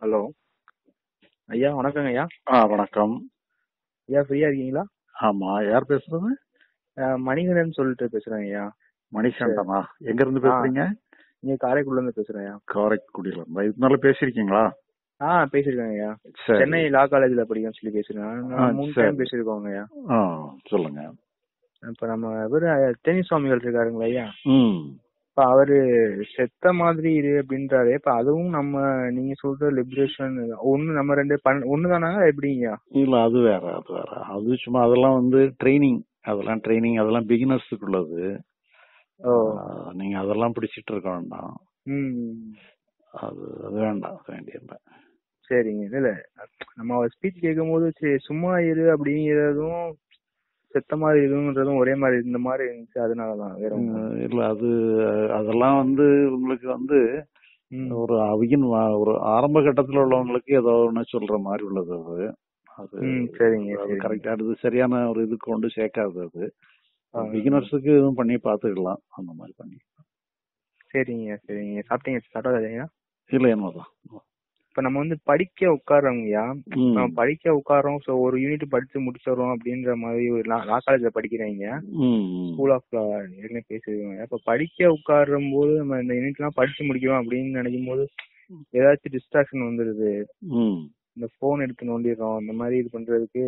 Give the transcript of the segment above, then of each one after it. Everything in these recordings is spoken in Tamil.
ஹலோ ஐயா வணக்கங்க ஐயா ஆ வணக்கம் ஐயா ஃப்ரீயா இருக்கீங்களா ஆமா யார் பேசுறது அஹ் மணிகண்டன் சொல்லிட்டு பேசுறேன் ஐயா மணிகண்டனா எங்க இருந்து ஆ. பேசுறீங்க இங்க காரைக்குடில இருந்து பேசுறேன் ஐயா காரைக்குடியில இருந்தா இதுக்கு மேல பேசிருக்கீங்களா ஆ பேசிருக்கேங்க ஐயா சரி சென்னை லா காலேஜ்ல படிக்கணும்னு சொல்லி பேசிருக்கேன் ஆ, நான் மூணு சரி. டைம் பேசிருக்கோங்க ஐயா ஆ சொல்லுங்க இப்ப நம்ம இவரு தேனி சுவாமிகள் இருக்காருங்களா ஐயா ம் இப்ப அவரு செத்த மாதிரி இரு அப்படின்றாரு இப்ப அதுவும் நம்ம நீங்க சொல்ற லிபரேஷன் ஒண்ணு நம்ம ரெண்டு பண் ஒண்ணு தானாங்க எப்படிங்கய்யா இல்ல அது வேற அது வேற அது சும்மா அதெல்லாம் வந்து ட்ரைனிங் அதெல்லாம் ட்ரைனிங் அதெல்லாம் பிகினர்ஸுக்கு உள்ளது ஓ ஆ, நீங்க அதெல்லாம் பிடிச்சிட்டு இருக்க வேண்டாம் ம் அது அது வேண்டாம் அது வேண்டியதில்லை சரிங்க இல்ல இல்ல நம்ம அவர் ஸ்பீச் கேட்கும்போது சரி சும்மா இரு அப்படிங்கிறதும் செத்த மாதிரி இதுன்றதும் ஒரே மாதிரி இந்த மாதிரி இருந்துச்சு அதனாலதான் வேற ஒண்ணும் இல்ல. ம், இல்ல அது அதெல்லாம் வந்து உங்களுக்கு வந்து ம். ஒரு அவியின் ஒரு ஆரம்ப கட்டத்துல உள்ளவங்களுக்கு ஏதோ ஒண்ணு சொல்ற மாதிரி உள்ளது அது அது ம், சரிங்க அது சரிங்க கரெக்டா அது சரியான ஒரு இதுக்கு கொண்டு சேர்க்காது அது ஆ, பிகினர்ஸுக்கு இதுவும் பண்ணி பாத்துக்கலாம் அந்த மாதிரி பண்ணி சரிங்க சரிங்க சாப்பிட்டீங்க சாப்பிட்டாதீங்க இல்ல என்னதான் இப்ப நம்ம வந்து படிக்க உட்கார்றோங்கய்யா ம். நம்ம படிக்க உட்காரோம் சோ ஒரு யூனிட் படிச்சு முடிச்சிடறோம் அப்படின்ற மாதிரி ஒரு லா லா காலேஜ்ல படிக்கிறீங்க ம், ம். ஸ்கூல் ஆஃப் ஏற்கனவே பேசிருக்கோங்க இப்ப படிக்க உட்காரும் போது நம்ம இந்த யூனிட் எல்லாம் படிச்சு முடிக்கிறோம் அப்படின்னு நினைக்கும் போது ஏதாச்சும் டிஸ்ட்ராக்ஷன் வந்துருது ம். இந்த போன் எடுத்து நோண்டிடுறோம் இந்த மாதிரி இது பண்றதுக்கு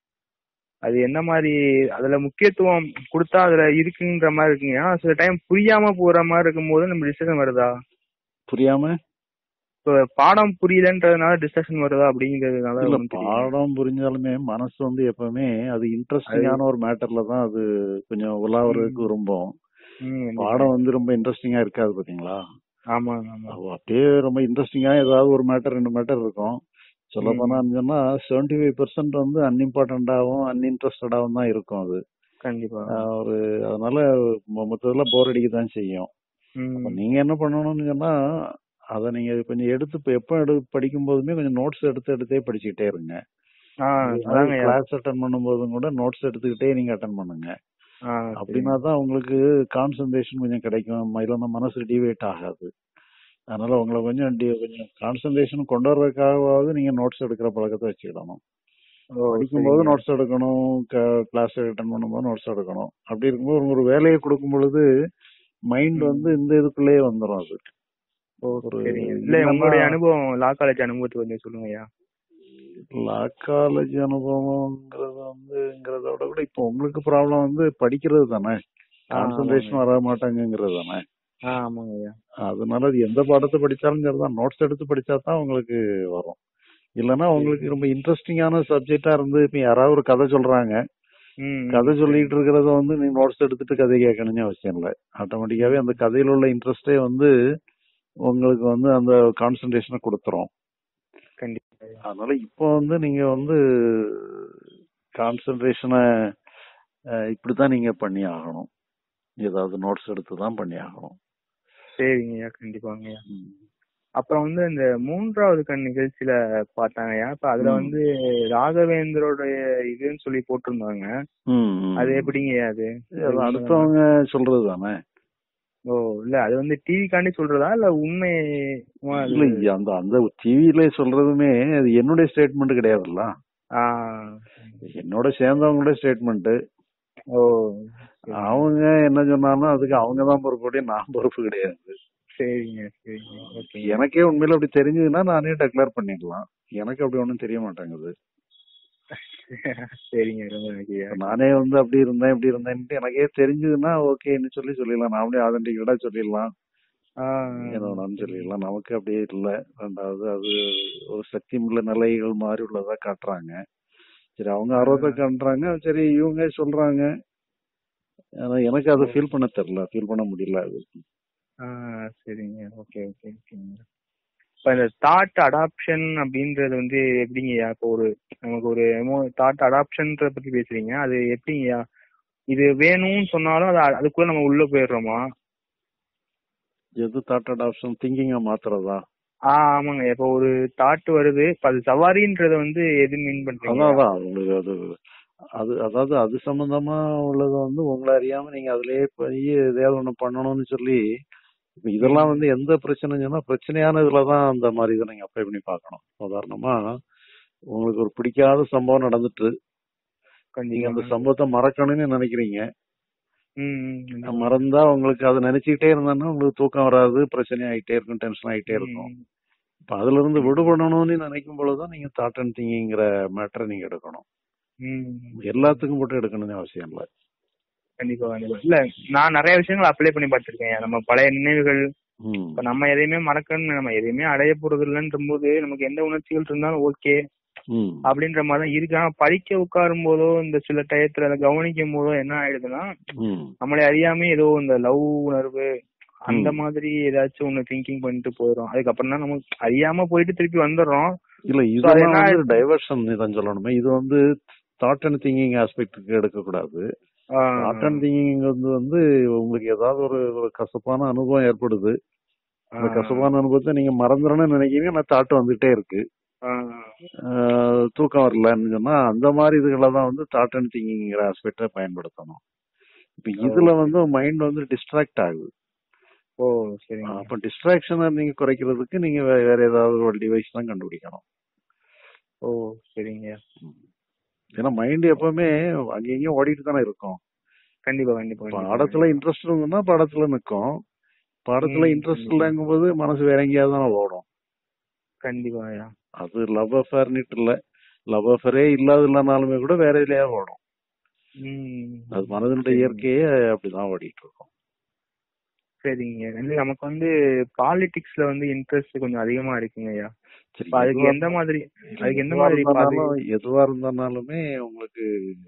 அது என்ன மாதிரி அதுல முக்கியத்துவம் கொடுத்தா அதுல இருக்குன்ற மாதிரி இருக்குங்க ஆனா சில டைம் புரியாம போற மாதிரி இருக்கும்போது நம்ம டிஸ்ட்ரக்ஷன் வருதா புரியாம இப்ப பாடம் புரியலன்றதுனால டிஸ்ட்ரக்ஷன் வருதா அப்படிங்கறதுனால இல்ல ஒண்ணும் தெரியல. பாடம் புரிஞ்சாலுமே மனசு வந்து எப்பவுமே அது இன்ட்ரெஸ்டிங்கான ஒரு மேட்டர்ல தான் அது கொஞ்சம் உலாவுறதுக்கு விரும்பும் ம், பாடம் வந்து ரொம்ப இன்ட்ரெஸ்டிங்கா இருக்காது பாத்தீங்களா ஆமா ஆமா அப்போ அப்படியே ரொம்ப இன்ட்ரெஸ்டிங்கா ஏதாவது ஒரு மேட்டர் ரெண்டு மேட்டர் இருக்கும் சொல்ல ம். போனா சொன்னா செவன்டி ஃபைவ் பெர்சென்ட் வந்து அன்இம்பார்ட்டன்டாவும் அன்இன்ட்ரெஸ்டடாவும் தான் இருக்கும் அது கண்டிப்பா ஆஹ் ஒரு அதனால மொ- மொத்தத்துல போர் அடிக்க தான் செய்யும் ம், அப்ப நீங்க என்ன பண்ணணும்னு சொன்னா அதை நீங்க கொஞ்சம் எடுத்து இப்ப எப்ப எடு படிக்கும் போதுமே கொஞ்சம் நோட்ஸ் எடுத்து எடுத்தே படிச்சுக்கிட்டே இருங்க ஆ அதாங்க ஐயா. கிளாஸ் அட்டன் பண்ணும்போதும் கூட நோட்ஸ் எடுத்துக்கிட்டே நீங்க அட்டன் பண்ணுங்க ஆ, அப்படின்னா தான் உங்களுக்கு கான்சென்ட்ரேஷன் கொஞ்சம் கிடைக்கும் இல்லைன்னா மனசு டிவேட் ஆகாது அதனால உங்களை கொஞ்சம் டி- கொஞ்சம் கான்சென்ட்ரேஷன் கொண்டு வர்றதுக்காகவாவது நீங்க நோட்ஸ் எடுக்கிற பழக்கத்தை வச்சுக்கிடணும் ஓ, படிக்கும்போது சரிங்க. நோட்ஸ் எடுக்கணும் கிளாஸ் அட்டன் பண்ணும்போது நோட்ஸ் எடுக்கணும் அப்படி இருக்கும்போது ஒரு வேலையை கொடுக்கும் பொழுது மைண்ட் ம். வந்து இந்த இதுக்குள்ளேயே வந்துடும் அது ஓ, ஒரு சரிங்க. இல்ல இல்லைன்னா- உங்களுடைய அனுபவம் லா காலேஜ் அனுபவத்தை கொஞ்சம் சொல்லுங்க ஐயா லா காலேஜ் அனுபவம்ங்கிறது வந்துங்கிறத விட கூட இப்போ உங்களுக்கு ப்ராப்ளம் வந்து படிக்கிறது தானே கான்சென்ட்ரேஷன் வர மாட்டாங்கங்கிறது தானே ஆ ஆமாங்க ஐயா அதனால அது எந்த பாடத்தை படிச்சாலும் சரிதான் நோட்ஸ் எடுத்து படிச்சா தான் உங்களுக்கு வரும் இல்லைன்னா உங்களுக்கு ரொம்ப இன்ட்ரெஸ்டிங்கான சப்ஜெக்டா இருந்து இப்ப யாராவது ஒரு கதை சொல்றாங்க ம், கதை சொல்லிட்டு இருக்கிறத வந்து நீ நோட்ஸ் எடுத்துட்டு கதை கேட்கணும்னு அவசியம் இல்லை ஆட்டோமேட்டிக்காவே அந்த கதையில உள்ள இன்ட்ரெஸ்டே வந்து உங்களுக்கு வந்து அந்த கான்சென்ட்ரேஷனை கொடுத்துரும் கண்டிப்பா ஐயா. அதனால இப்போ வந்து நீங்க வந்து கான்சென்ட்ரேஷனை இப்படித்தான் நீங்க பண்ணி ஆகணும் ஏதாவது நோட்ஸ் எடுத்து தான் பண்ணி ஆகணும் சரிங்க ஐயா கண்டிப்பாங்க ஐயா ம். அப்புறம் வந்து இந்த மூன்றாவது கண் நிகழ்ச்சியில பார்த்தாங்க ஐயா இப்ப அதுல ம். வந்து ராகவேந்தரோடைய இதுன்னு சொல்லி போட்டிருந்தாங்க ம், ம். அது எப்படிங்க ஐயா அது அது அடுத்தவங்க சொல்றது தானே ஓ இல்ல அது வந்து டிவிக்காண்டி சொல்றதா இல்ல உண்மை இல்ல இ- அந்த அந்த டிவில சொல்றதுமே அது என்னுடைய ஸ்டேட்மெண்ட் கிடையாதுல்ல ஆ என்னோட சேர்ந்தவங்களோட ஸ்டேட்மெண்ட் ஓ அவங்க என்ன சொன்னாலும் அதுக்கு அவங்க தான் பொறுப்பு நான் பொறுப்பு கிடையாது சரிங்க சரிங்க ஓகே எனக்கே உண்மையில அப்படி தெரிஞ்சதுன்னா நானே டெக்ளேர் பண்ணிடலாம் எனக்கு அப்படி ஒண்ணும் தெரிய மாட்டேங்குது சரிங்க ரொம்ப நன்றி ஐயா இப்ப நானே வந்து அப்படி இருந்தேன் இப்படி இருந்தேன்ட்டு எனக்கே தெரிஞ்சதுன்னா ஓகேன்னு சொல்லி சொல்லிடலாம் நாமளே ஆதன்டிகேட்டா சொல்லிடலாம் ஆ என்னோடன்னு சொல்லிடலாம் நமக்கு அப்படியே இல்ல ரெண்டாவது அது ஒரு சக்தி உள்ள நிலைகள் மாதிரி உள்ளதா காட்டுறாங்க சரி அவங்க ஆர்வத்தை காட்டுறாங்க சரி இவங்க சொல்றாங்க ஆனா எனக்கு அதை ஃபீல் பண்ண தெரியல ஃபீல் பண்ண முடியல அது ஆ சரிங்க ஓகே ஓகே ஓகேங்க இப்ப இந்த தாட் அடாப்ஷன் அப்படின்றது வந்து எப்படிங்கய்யா இப்போ ஒரு நமக்கு ஒரு எமோ தாட் அடாப்ஷன்றத பத்தி பேசுறீங்க அது எப்படிங்கய்யா இது வேணும்னு சொன்னாலும் அது அதுக்குள்ள நம்ம உள்ள போயிடுறோமா எது தாட் அடாப்ஷன் திங்கிங்க மாத்துறதா ஆ ஆமாங்க இப்போ ஒரு தாட் வருது இப்ப அது சவாரின்றத வந்து எது மீன் பண்றீங்க அதான் அதான் உங்களுக்கு அது அது அதாவது அது சம்பந்தமா உள்ளத வந்து உங்களை அறியாம நீங்க அதுலயே போய் எதையாவது ஒண்ணு பண்ணணும்னு சொல்லி இப்ப இதெல்லாம் வந்து எந்த பிரச்சனைன்னு சொன்னா பிரச்சனையான இதுலதான் அந்த மாதிரி இதை நீங்க அப்ளை பண்ணி பார்க்கணும் உதாரணமா உங்களுக்கு ஒரு பிடிக்காத சம்பவம் நடந்துட்டு நீங்க அந்த கண்டிப்பா சம்பவத்தை மறக்கணும்னு நினைக்கிறீங்க ம் ம், கண்டிப்பா. மறந்தா உங்களுக்கு அதை நினைச்சுக்கிட்டே இருந்தாங்கன்னா உங்களுக்கு தூக்கம் வராது பிரச்சனை ஆயிட்டே இருக்கும் டென்ஷன் ஆயிட்டே இருக்கும் ம், இப்ப அதுல இருந்து விடுபடணும்னு நினைக்கும் பொழுதுதான் நீங்க தாட் அண்ட் திங்கிங்கிற மேட்டரை நீங்க எடுக்கணும் ம். எல்லாத்துக்கும் மட்டும் எடுக்கணும்னு அவசியம் இல்ல கண்டிப்பா கண்டிப்பா இல்ல நான் நிறைய விஷயங்கள் அப்ளை பண்ணி பார்த்திருக்கேன் நம்ம பழைய நினைவுகள் ம். இப்ப நம்ம எதையுமே மறக்கணும் நம்ம எதையுமே அடைய போறது இல்லைன்ற போது நமக்கு எந்த உணர்ச்சிகள் இருந்தாலும் ஓகே ம். அப்படின்ற மாதிரி தான் இருக்கு ஆனா படிக்க உட்காரும் போதோ இந்த சில டயத்துல அதை கவனிக்கும் போதோ என்ன ஆயிடுதுன்னா ம். நம்மளை அறியாம ஏதோ இந்த லவ் உணர்வு அந்த ம். மாதிரி ஏதாச்சும் ஒண்ணு திங்கிங் பண்ணிட்டு போயிடும் அதுக்கப்புறம் தான் நமக்கு அறியாம போயிட்டு திருப்பி வந்துடுறோம் இல்ல அது இதெல்லாம் என்ன வந்து டைவர்ஷன் தான் சொல்லணுமே இது வந்து தாட் அண்ட் திங்கிங் ஆஸ்பெக்டுக்கு எடுக்க கூடாது ஆஹ் தாட் அண்ட் திங்கிங் வந்து வந்து உங்களுக்கு ஏதாவது ஒரு ஒரு கசப்பான அனுபவம் ஏற்படுது அந்த ஆஹ் கசப்பான அனுபவத்தை நீங்க மறந்துடணும்னு நினைக்கிறீங்க ஆனா தாட் வந்துட்டே இருக்கு ஆஹ் ஆஹ் தூக்கம் வரலன்னு சொன்னா அந்த மாதிரி இதுகளை தான் வந்து தாட் அண்ட் திங்கிங்கிற ஆஸ்பெக்டை பயன்படுத்தணும் இப்ப இதுல ஓகே வந்து மைண்ட் வந்து டிஸ்ட்ராக்ட் ஆகுது ஓ சரிங்க அப்ப டிஸ்ட்ராக்ஷனை நீங்க குறைக்கிறதுக்கு நீங்க வே- வேற ஏதாவது ஒரு டிவைஸ் தான் கண்டுபிடிக்கணும் ஓ சரிங்க ஏன்னா மைண்ட் எப்பவுமே அங்கேயும் ஓடிட்டு தானே இருக்கும் கண்டிப்பா கண்டிப்பா கண்டிப்பா பாடத்துல கண்டிப்பா இன்ட்ரெஸ்ட் இருந்ததுன்னா பாடத்துல நிக்கும் பாடத்துல ம் இன்ட்ரெஸ்ட் கண்டிப்பா இல்லைங்கும் போது மனசு வேற எங்கேயாவது தானே ஓடும் கண்டிப்பா ஐயா அது லவ் அஃபேர்னிட்டு இல்ல லவ் அஃபேரே இல்லாத இல்லைனாலுமே கூட வேற இதுலயா ஓடும் ம் அது மனதினுடைய சரிங்க இயற்கையே அப்படிதான் ஓடிட்டு இருக்கும் சரிங்க வந்து நமக்கு வந்து பாலிடிக்ஸ்ல வந்து இன்ட்ரெஸ்ட் கொஞ்சம் அதிகமா இருக்குங்க ஐயா சரி இப்ப அதுக்கு எதுவா எந்த மாதிரி இல்ல அதுக்கு எந்த எதுவா மாதிரி பாதை இருந்தாலும் எதுவா இருந்தாலுமே உங்களுக்கு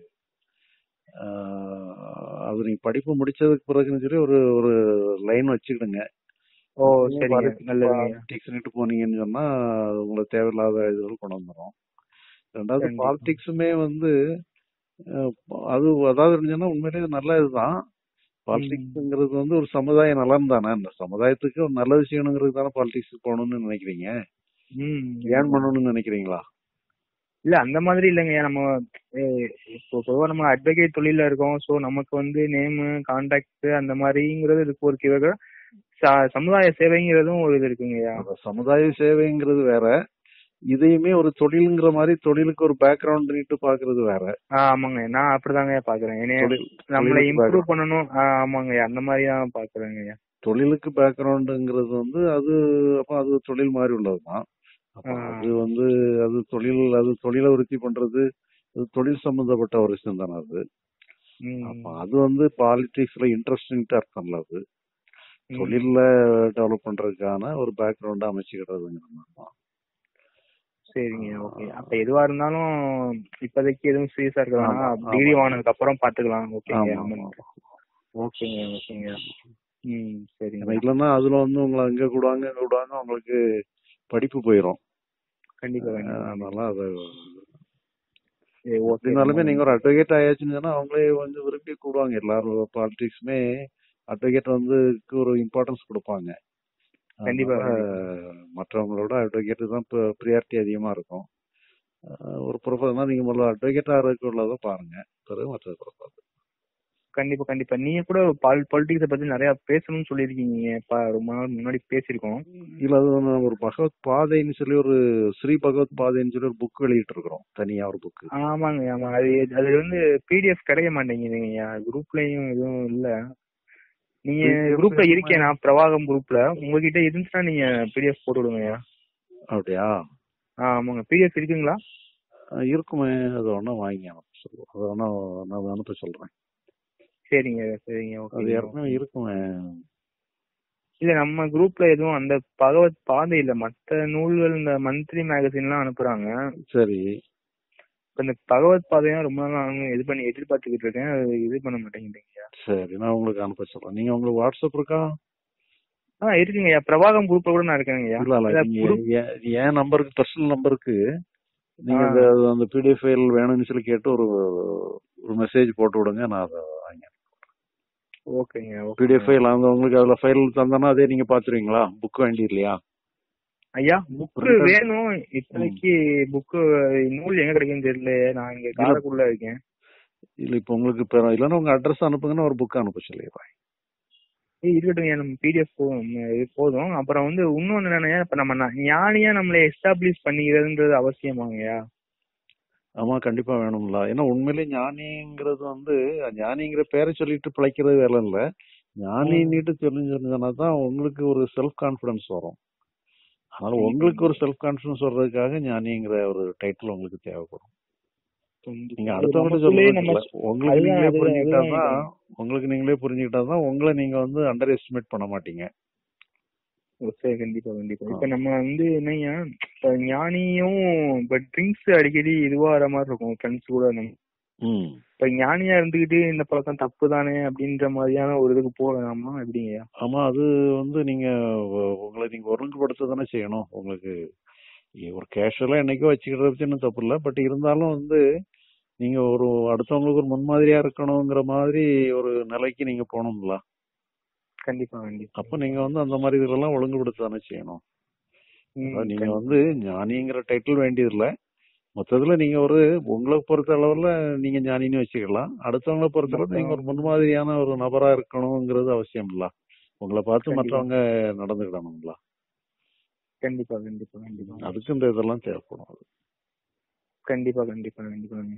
ஆஹ், அது நீங்க படிப்பு முடிச்சதுக்கு பிறகுன்னு சொல்லி ஒரு ஒரு லைன் வச்சுக்கிடுங்க ஓ நீங்க சரிங்க நல்லதுங்க ஐயா பாலிடிக்ஸ்னுட்டு போனீங்கன்னு சொன்னா அது உங்களுக்கு தேவையில்லாத இதுகள் கொண்டு வந்துடும் ரெண்டாவது கண்டிப்பா பாலிடிக்ஸுமே வந்து அஹ், அது அதாவது இருந்துச்சுன்னா உண்மையிலேயே நல்ல இதுதான் ம் பாலிடிக்ஸ்ங்கிறது வந்து ஒரு சமுதாய நலன் தானே அந்த சமுதாயத்துக்கு ஒரு நல்லது செய்யணுங்கிறது தானே பாலிடிக்ஸ் போகணும்னு நினைக்கிறீங்க ம் ஏன் கண்டிப்பா பண்ணணும்னு நினைக்கிறீங்களா இல்ல அந்த மாதிரி இல்லைங்க நம்ம அஹ் இப்போ பொதுவா நம்ம அட்வொகேட் தொழில இருக்கோம் சோ நமக்கு வந்து நேம் கான்டாக்ட் அந்த மாதிரிங்கிறது இதுக்கு ஒரு கிவக சமுதாய சேவைங்கிறதும் ஒரு இது இருக்குங்கய்யா அந்த சமுதாய சேவைங்கிறது வேற இதையுமே ஒரு தொழிலுங்கிற மாதிரி தொழிலுக்கு ஒரு பேக்ரவுண்ட் நீட்டு பாக்குறது வேற ஆஹ் ஆமாங்க நான் அப்படிதாங்க பாக்குறேன் என்னைய தொழில் நம்மளை தொழிலுக்கு இம்ப்ரூவ் பேக்ரவுண்ட் பண்ணணும் ஆஹ் ஆமாங்க அந்த மாதிரி தான் பாக்குறேங்கய்யா தொழிலுக்கு பேக்ரவுண்டுங்கிறது வந்து அது அப்ப அது தொழில் மாதிரி உள்ளதுதான் அப்ப அது ஆஹ் வந்து அது தொழில் அது தொழிலை விருத்தி பண்றது அது தொழில் சம்பந்தப்பட்ட ஒரு விஷயம் தானே அது அப்ப ம் அது வந்து பாலிடிக்ஸ்ல இன்ட்ரெஸ்டிங் அர்த்தம் இல்ல அது ம் தொழில்ல டெவலப் பண்றதுக்கான ஒரு பேக்ரவுண்ட் அமைச்சுக்கிறதுங்கிற மாதிரி தான் சரிங்க ஓகே அப்ப எதுவா இருந்தாலும் இப்போதைக்கு எதுவும் சீரியஸா இருக்க ஆமா வேணாம் டிகிரி ஆமா வாங்கினதுக்கு அப்புறம் பாத்துக்கலாம் ஓகேங்க ஆமா நம்ம ஆமா ஓகேங்க ஓகேங்க ம் சரிங்க ஏன்னா இல்லைன்னா அதுல வந்து உங்களை அங்க கூடுவாங்க இங்க கூடுவாங்க உங்களுக்கு படிப்பு போயிடும் கண்டிப்பா கண்டிப்பா அதனால அது சரி ஓகே ரொம்ப எப்படினாலுமே நீங்க நன்றி ஒரு அட்வொகேட் ஆயாச்சுன்னு சொன்னா அவங்களே வந்து விரும்பி கூடுவாங்க எல்லாரும் பாலிடிக்ஸுமே அட்வொகேட் வந்து ஒரு இம்பார்ட்டன்ஸ் கொடுப்பாங்க கண்டிப்பா அதனால கண்டிப்பா மற்றவங்களோட அட்வொகேட் தான் ப்ரியாரிட்டி அதிகமா இருக்கும் அஹ் ஒரு ப்ரொஃபஸர் நீங்க முதல்ல அட்வொகேட் ஆகிறதுக்கு உள்ளதை பாருங்க பிறகு மற்ற ப்ரொஃபஸர் கண்டிப்பா கண்டிப்பா நீங்க கூட பால் பாலிடிக்ஸ பத்தி நிறைய பேசணும்னு சொல்லியிருக்கீங்க பா ரொம்ப நாள் முன்னாடி பேசியிருக்கோம் இல்ல அது வந்து ஒரு பகவத் பாதைன்னு சொல்லி ஒரு ஸ்ரீ பகவத் பாதைன்னு சொல்லி ஒரு புக் வெளியிட்டு இருக்கிறோம் தனியா ஒரு புக் ஆமாங்க ஆமா அது அது வந்து பிடிஎஃப் கிடைக்க மாட்டேங்குதுங்கய்யா குரூப்லயும் எதுவும் இல்ல நீங்க குரூப்ல இருக்கேன் நான் பிரவாகம் குரூப்ல உங்ககிட்ட இருந்துச்சுன்னா நீங்க பிடிஎஃப் போட்டு விடுங்கய்யா அப்படியா ஆ ஆமாங்க பிடிஎஃப் இருக்குங்களா அஹ் இருக்குமே அது ஒன்றும் வாங்கி அனுப்ப சொல்லுவோம் அது ஒன்றும் நான் அனுப்ப சொல்றேன் சரிங்க சரிங்க அது ஓகே ஏற்கனவே இருக்குமே இல்ல நம்ம குரூப்ல எதுவும் அந்த பகவத் பாதை இல்ல மத்த நூல்கள் இந்த மந்த்லி மேகசின்லாம் அனுப்புறாங்க சரி இப்ப இந்த பகவத் பாதையும் ரொம்ப நாள் நானும் இது பண்ணி எதிர்பார்த்துக்கிட்டு இருக்கேன் அது இது பண்ண மாட்டேங்குதுங்கய்யா சரி நான் உங்களுக்கு அனுப்ப சொல்றேன் நீங்க உங்களுக்கு வாட்ஸ்அப் இருக்கா ஆ இருக்குங்கய்யா பிரவாகம் குரூப்ல கூட நான் இருக்கேங்கய்யா இல்ல இல்ல இல்ல நீங்க குரூப் என் என் நம்பருக்கு பர்சனல் நம்பருக்கு நீங்க ஆ. அந்த அந்த பிடிஎஃப் ஃபைல் வேணும்னு சொல்லி கேட்டு ஒரு ஒரு மெசேஜ் போட்டு விடுங்க நான் அதை வாங்கி ஓகேங்க ஓகே பிடிஎஃப் ஃபைல் அந்த உங்களுக்கு அதுல ஃபைல் தந்தனா அதே நீங்க பாத்துருவீங்களா புக் வேண்டி இல்லையா ஐயா புக்கு Printed- வேணும் இப்போதைக்கு புக்கு நூல் எங்க கிடைக்குன்னு தெரியல நான் இங்க இல்ல. காரைக்குடில இருக்கேன் இல்ல இப்ப உங்களுக்கு இப்ப இல்லைன்னா உங்க அட்ரஸ் அனுப்புங்கன்னா ஒரு புக் அனுப்ப சொல்லிடுறேன் ஏய் இருக்கட்டும் நம்ம பிடிஎஃப் போதும் இது போதும் அப்புறம் வந்து இன்னொன்னு என்னன்னா இப்ப நம்ம ந- ஞானியா நம்மளை எஸ்டாப்ளிஷ் பண்ணிக்கிறதுன்றது அவசியமாங்கய்யா ஆமா கண்டிப்பா வேணும்ல ஏன்னா உண்மையிலே ஞானிங்கிறது வந்து ஞானிங்கிற பேரை சொல்லிட்டு பிழைக்கிறது வேலை இல்ல ஞானின்னுட்டு தெரிஞ்சிருந்ததுன்னா தான் உங்களுக்கு ஒரு செல்ஃப் கான்பிடன்ஸ் வரும் அதனால உங்களுக்கு ஒரு செல்ஃப் கான்பிடன்ஸ் வர்றதுக்காக ஞானிங்கிற ஒரு டைட்டில் உங்களுக்கு தேவைப்படும் நீங்க அது அடுத்தவங்கள்ட்ட நமக்குள்ளேயே சொல்றது நம்ம இல்ல. உங்களுக்கு அதுதான், நீங்களே அதுதான், புரிஞ்சுக்கிட்டாதான் அதுதான் உங்களுக்கு நீங்களே புரிஞ்சுக்கிட்டாதான் உங்களை நீங்க வந்து அண்டர் எஸ்டிமேட் பண்ண மாட்டீங்க ஓ, சரி கண்டிப்பா கண்டிப்பா ஆ. இப்ப நம்ம வந்து என்னய்யா இப்ப ஞானியும் இப்ப ட்ரிங்க்ஸ் அடிக்கடி இதுவாகிற மாதிரி இருக்கும் ஃப்ரெண்ட்ஸ் கூட நம்ம ம் இப்ப ஞானியா இருந்துகிட்டு இந்த பழக்கம் தப்பு தானே அப்படின்ற மாதிரியான ஒரு இதுக்கு போகலாமா எப்படிங்கய்யா ஆமா அது வந்து நீங்க உ- உங்களை நீங்க ஒழுங்குபடுத்த தானே செய்யணும் உங்களுக்கு இ- ஒரு கேஷுவலா என்னைக்கோ வச்சுக்கிறத பத்தி ஒன்றும் தப்பு இல்லை பட் இருந்தாலும் வந்து நீங்க ஒரு அடுத்தவங்களுக்கு ஒரு முன்மாதிரியா இருக்கணுங்கிற மாதிரி ஒரு நிலைக்கு நீங்க போகணும்ல கண்டிப்பா கண்டிப்பா அப்ப நீங்க வந்து அந்த மாதிரி இதெல்லாம் ஒழுங்குபடுத்த தானே செய்யணும் ம், அதாவது நீங்க கண்டிப்பா. வந்து ஞானிங்கிற டைட்டில் வேண்டியதில்ல மொத்தத்துல நீங்க ஒரு உங்களை பொறுத்த அளவுல நீங்க ஞானின்னு வச்சுக்கலாம் அடுத்தவங்களை பொறுத்தளவு நீங்க ஒரு முன்மாதிரியான ஒரு நபரா இருக்கணுங்கிறது அவசியம் இல்ல உங்களை பார்த்து கண்டிப்பா. மற்றவங்க நடந்துக்கிடணுங்களா கண்டிப்பா கண்டிப்பா கண்டிப்பா அதுக்கு இந்த இதெல்லாம் தேவைப்படும் அது. கண்டிப்பா கண்டிப்பா கண்டிப்பாங்க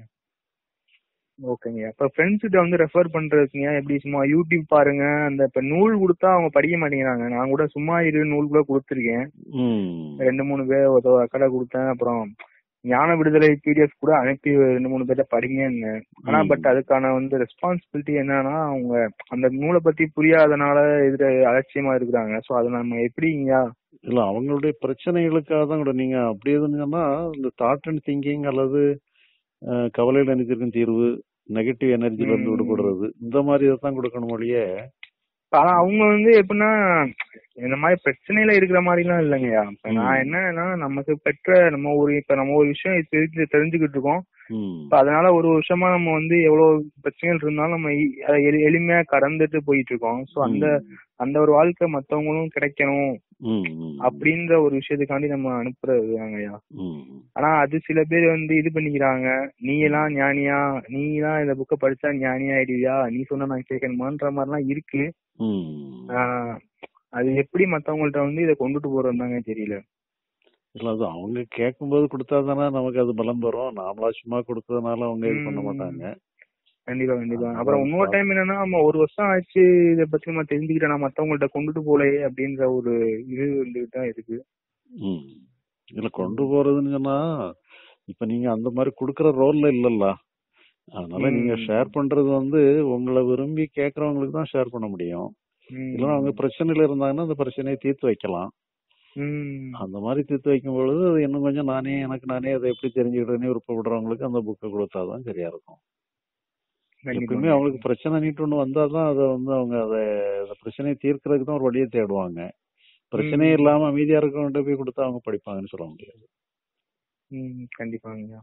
ஓகேங்க அப்ப ஃப்ரெண்ட்ஸ் கிட்ட வந்து ரெஃபர் பண்றதுக்குங்க எப்படி சும்மா யூடியூப் பாருங்க அந்த இப்ப நூல் கொடுத்தா அவங்க படிக்க மாட்டேங்கிறாங்க நான் கூட சும்மா இரு நூல் கூட கொடுத்துருக்கேன் ம். ரெண்டு மூணு பேர் ஒரு கடை கொடுத்தேன் அப்புறம் ஞான விடுதலை பிடிஎஃப் கூட அனுப்பி ரெண்டு மூணு பேர்ட்ட படிங்கன்னு ஆனா ம். பட் அதுக்கான வந்து ரெஸ்பான்சிபிலிட்டி என்னன்னா அவங்க அந்த நூலை பத்தி புரியாதனால எதிர அலட்சியமா இருக்கிறாங்க சோ அதை நம்ம எப்படிங்க இல்ல அவங்களுடைய பிரச்சனைகளுக்காக தான் கூட நீங்க அப்படி இருந்தீங்கன்னா இந்த தாட் அண்ட் திங்கிங் அல்லது அஹ், கவலையில நினைச்சிருக்கும் தீர்வு நெகட்டிவ் எனர்ஜில இருந்து ம். விடுபடுறது இந்த மாதிரி இதைத்தான் கொடுக்கணும் ஒழிய ஆனா அவங்க வந்து எப்படின்னா இந்த மாதிரி பிரச்சனையில இருக்கிற மாதிரி எல்லாம் இல்லைங்கய்யா இப்ப ம். நான் என்னன்னா நமக்கு பெற்ற நம்ம ஒரு இப்ப நம்ம ஒரு விஷயம் தெரிஞ்சு தெரிஞ்சுக்கிட்டு இருக்கோம் ம். இப்ப அதனால ஒரு வருஷமா நம்ம வந்து எவ்வளவு பிரச்சனைகள் இருந்தாலும் நம்ம எ- அதை எளி- எளிமையா கடந்துட்டு போயிட்டு இருக்கோம் சோ அந்த அந்த ஒரு வாழ்க்கை மத்தவங்களும் கிடைக்கணும் ம். ம். அப்படின்ற ஒரு விஷயத்துக்காண்டி நம்ம அனுப்புறது தாங்கய்யா ம். ஆனா அது சில பேர் வந்து இது பண்ணிக்கிறாங்க நீ எல்லாம் ஞானியா நீ எல்லாம் இந்த புக்கை படிச்சா ஞானி ஆயிடுவியா நீ சொன்னா நான் கேட்கணுமான்ற மாதிரிலாம் இருக்கு ம். ஆஹ் அது எப்படி மத்தவங்கள்ட்ட வந்து இதை கொண்டுட்டு போறோம் தாங்க தெரியல இல்ல அது அவங்க கேட்கும்போது கொடுத்தா தானே நமக்கு அது பலம் வரும் நாமளா சும்மா கொடுத்ததுனால அவங்க இது பண்ண ம். மாட்டாங்க கண்டிப்பா கண்டிப்பா அதான் அப்புறம் இன்னொரு டைம் என்னன்னா நம்ம ஒரு வருஷம் ஆச்சு இத பத்தி நம்ம தெரிஞ்சுக்கிட்டா நான் மத்தவங்கள்ட்ட கொண்டுட்டு போலையே அப்படின்ற ஒரு இது வந்துட்டு தான் இருக்கு ம். இல்ல கொண்டு போறதுன்னு சொன்னா இப்ப நீங்க அந்த மாதிரி குடுக்கற ரோல்ல இல்லல்ல அதனால நீங்க ம். ஷேர் பண்றது வந்து உங்களை விரும்பி கேக்குறவங்களுக்கு தான் ஷேர் பண்ண முடியும் ம். இல்லைன்னா அவங்க பிரச்சனையில இருந்தாங்கன்னா அந்த பிரச்சனையை தீர்த்து வைக்கலாம் ம். அந்த மாதிரி தீர்த்து வைக்கும் பொழுது அது இன்னும் கொஞ்சம் நானே எனக்கு நானே அதை எப்படி தெரிஞ்சுக்கிட்டேன்னு விருப்பப்படுறவங்களுக்கு அந்த புக்கை கொடுத்தாதான் சரியா இருக்கும் கண்டிப்பா. எப்பவுமே அவங்களுக்கு பிரச்சனை நீட்டு ஒண்ணு வந்தாதான் அதை வந்து அவங்க அதை அந்த பிரச்சனையை தீர்க்கறதுக்கு தான் ஒரு வழியை தேடுவாங்க பிரச்சனையே ம். இல்லாம அமைதியா இருக்கவங்ககிட்ட போய் கொடுத்தா அவங்க படிப்பாங்கன்னு சொல்ல முடியாது ம் கண்டிப்பாங்க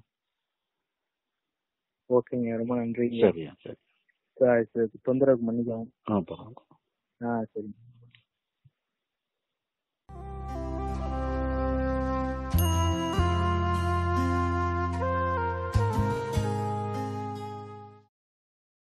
ஓகேங்க ரொம்ப நன்றிங்க சரியா சரி சரி, சரி. தொந்தரவுக்கு மன்னிக்கவும் ஆ பரவாயில்ல ஆ சரிங்க